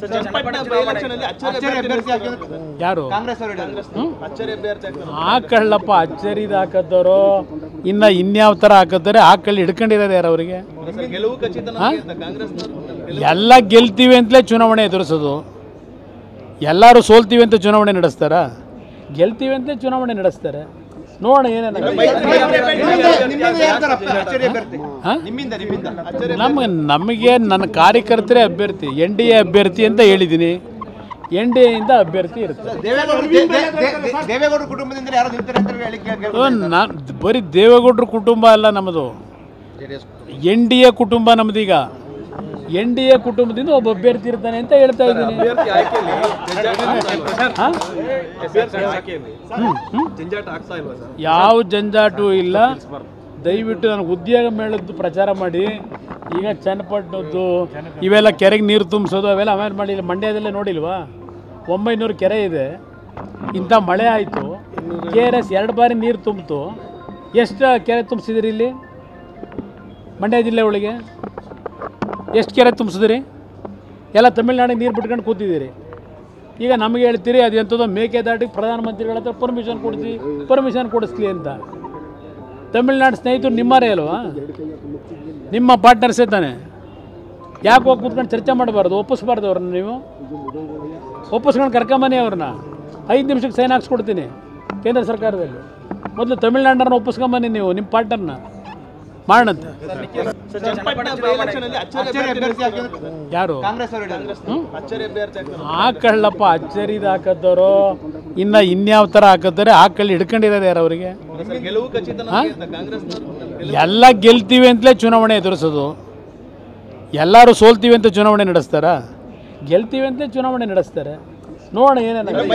Channapatna by election ಅಲ್ಲಿ ಅಚ್ಚರಿ ಅಭ್ಯರ್ಥಿ ಹಾಕಿದ್ರು. ಯಾರು ಕಾಂಗ್ರೆಸ್ ಅವರು ಹೇಳಿದ್ರು ಅಚ್ಚರಿ ಅಭ್ಯರ್ಥಿ ಹಾಕಿದ್ರು. ಹಾಕಳ್ಳಪ್ಪ ಅಚ್ಚರಿದ ಹಾಕದ್ದವರು ಇನ್ನ ಇನ್ಯಾವ ಥರ ಹಾಕಿದ್ದಾರೆ ಹಾಕಳ್ಳಿ ಹಿಡ್ಕೊಂಡಿರೋದು ಯಾರು ಅವರಿಗೆ ಸರ್, ಗೆಲುವು ಖಚಿತ ಕಾಂಗ್ರೆಸ್ ಎಲ್ಲ ಗೆಲ್ತೀವಿ ಅಂತಲೇ ಚುನಾವಣೆ ಎದುರಿಸೋದು ಎಲ್ಲರೂ ಸೋಲ್ತೀವಿ ಅಂತ ಚುನಾವಣೆ ನಡೆಸ್ತಾರ ಗೆಲ್ತೀವಿ ಅಂತಲೇ ಚುನಾವಣೆ ನಡೆಸ್ತಾರೆ ನೋಡೋಣ ಏನೇನಾಗುತ್ತೆ ನಿಮ್ಮಿಂದ ಯಾರ್ದಾರಪ್ಪ ಅಚ್ಚರಿ ಅಭ್ಯರ್ಥಿ ಹಾಂ ನಿಮ್ಮಿಂದ ನಿಮ್ಮಿಂದ ನಮಗೆ ನಮಗೆ ನನ್ನ ಕಾರ್ಯಕರ್ತರೇ ಅಭ್ಯರ್ಥಿ ಎನ್ ಡಿ ಎ ಅಭ್ಯರ್ಥಿ ಅಂತ ಹೇಳಿದ್ದೀನಿ ಎನ್ ಡಿ ಎಯಿಂದ ಅಭ್ಯರ್ಥಿ ಇರುತ್ತೆ ದೇವೇಗೌಡರು ದೇ- ದೇ- ದೇ- ದೇ- ದೇವೇಗೌಡರ ಕುಟುಂಬದಿಂದ ಯಾರು ನಿಂತಾರೆ ಅಂತ ಹೇಳಿ ಕೇಳ್- ಅದು ನಾ ಬರೀ ದೇವೇಗೌಡರ ಕುಟುಂಬ ಅಲ್ಲ ನಮ್ಮದು ಎನ್ ಡಿ ಎ ಕುಟುಂಬ ನಮ್ಮದೀಗ ಎನ್ ಡಿ ಎ ಕುಟುಂಬದಿಂದ ಒಬ್ಬ ಅಭ್ಯರ್ಥಿ ಇರ್ತಾನೆ ಅಂತ ಹೇಳ್ತಾ ಇದ್ದೀನಿ ಅಭ್ಯರ್ಥಿ ಆಯ್ಕೆಯಲ್ಲಿ ಜಂಜಾಟ ಆಗ್ತಾ ಇಲ್ವಾ? ಹಾಂ ಅಭ್ಯರ್ಥಿ ಆಯ್ಕೆಯಲ್ಲಿ ಹ್ಞೂ ಹ್ಞೂ ಜಂಜಾಟ ಆಗ್ತಾ ಇಲ್ವಾ ಸರ್ ಯಾವ ಜಂಜಾಟು ಇಲ್ಲ ದಯವಿಟ್ಟು ನನಗೆ ಉದ್ಯೋಗ ಮೇಳದ್ದು ಪ್ರಚಾರ ಮಾಡಿ ಈಗ ಚನ್ನಪಟ್ಟಣದ್ದು ಇವೆಲ್ಲ ಕೆರೆಗೆ ನೀರು ತುಂಬಿಸೋದು ಅವೆಲ್ಲ ಆಮೇಲೆ ಮಾಡಿ ಇಲ್ಲಿ ಮಂಡ್ಯದಲ್ಲೇ ನೋಡಿಲ್ವಾ ಒಂಬೈನೂರು ಕೆರೆ ಇದೆ ಇಂಥ ಮಳೆ ಆಯಿತು ಕೆ ಆರ್ ಎಸ್ ಎರಡು ಬಾರಿ ನೀರು ತುಂಬಿತು ಎಷ್ಟು ಕೆರೆ ತುಂಬಿಸಿದಿರಿ ಇಲ್ಲಿ ಮಂಡ್ಯ ಜಿಲ್ಲೆ ಒಳಗೆ ಎಷ್ಟು ಕೆರೆ ತುಂಬಿಸಿದಿರಿ ಎಲ್ಲ ತಮಿಳ್ನಾಡಿಗೆ ನೀರು ಬಿಟ್ಕೊಂಡು ಕೂತಿದ್ದೀರಿ ಈಗ ನಮಗೆ ಹೇಳ್ತೀರಿ ಅದು ಎಂಥದೋ ಮೇಕೆದಾಟಿಗೆ ಪ್ರಧಾನಮಂತ್ರಿಗಳ ಹತ್ರ ಪರ್ಮಿಷನ್ ಕೊಡಿಸಿ ಪರ್ಮಿಷನ್ ಕೊಡಿಸ್ಲಿ ಅಂತ ತಮಿಳ್ನಾಡು ಸ್ನೇಹಿತರು ನಿಮ್ಮರೇ ಅಲ್ವಾ ನಿಮ್ಮ ಪಾರ್ಟ್ನರ್ಸೇ ತಾನೆ ಯಾಕೆ ಹೋಗಿ ಕೂತ್ಕೊಂಡು ಚರ್ಚೆ ಮಾಡಬಾರ್ದು ಒಪ್ಪಿಸ್ಬಾರ್ದು ಅವ್ರನ್ನ ನೀವು ಒಪ್ಪಿಸ್ಕೊಂಡು ಕರ್ಕೊಂಬನ್ನಿ ಅವ್ರನ್ನ ಐದು ನಿಮಿಷಕ್ಕೆ ಸೈನ್ ಹಾಕ್ಸ್ಕೊಡ್ತೀನಿ ಕೇಂದ್ರ ಸರ್ಕಾರದಲ್ಲಿ ಮೊದಲು ತಮಿಳ್ನಾಡನ್ನ ಒಪ್ಪಿಸ್ಕೊಂಬನ್ನಿ ನೀವು ನಿಮ್ಮ ಪಾರ್ಟ್ನರ್ನ ಮಾಡೋಣಂತೆ ಸರ್, ಚನ್ನಪಟ್ಟಣ ಬೈ ಎಲೆಕ್ಷನ್ ಅಲ್ಲಿ ಅಚ್ಚರಿ ಅಚ್ಚರಿ ಅಭ್ಯರ್ಥಿ ಅಭ್ಯರ್ಥಿ ಹಾಕಿದ್ರು ಯಾರು ಕಾಂಗ್ರೆಸ್ ಅವರು ಹೇಳಿದ್ರು ಅಚ್ಚರಿ ಅಭ್ಯರ್ಥಿ ಹಾಕಿದ್ರು. ಹಾಕಳ್ಳಪ್ಪ ಅಚ್ಚರಿದ ಹಾಕದ್ದವರು ಇನ್ನು ಇನ್ಯಾವ ಥರ ಹಾಕಿದ್ದಾರೆ ಹಾಕಳ್ಳಿ ಹಿಡ್ಕೊಂಡಿರೋದು ಯಾರು ಅವರಿಗೆ ಸರ್, ಗೆಲುವು ಖಚಿತ ಕಾಂಗ್ರೆಸ್ ಎಲ್ಲ ಗೆಲ್ತೀವಿ ಅಂತಲೇ ಚುನಾವಣೆ ಎದುರಿಸೋದು ಎಲ್ಲರೂ ಸೋಲ್ತೀವಿ ಅಂತ ಚುನಾವಣೆ ನಡೆಸ್ತಾರ ಗೆಲ್ತೀವಿ ಅಂತಲೇ ಚುನಾವಣೆ ನಡೆಸ್ತಾರೆ ನೋಡೋಣ ಏನೇನಾಗುತ್ತೆ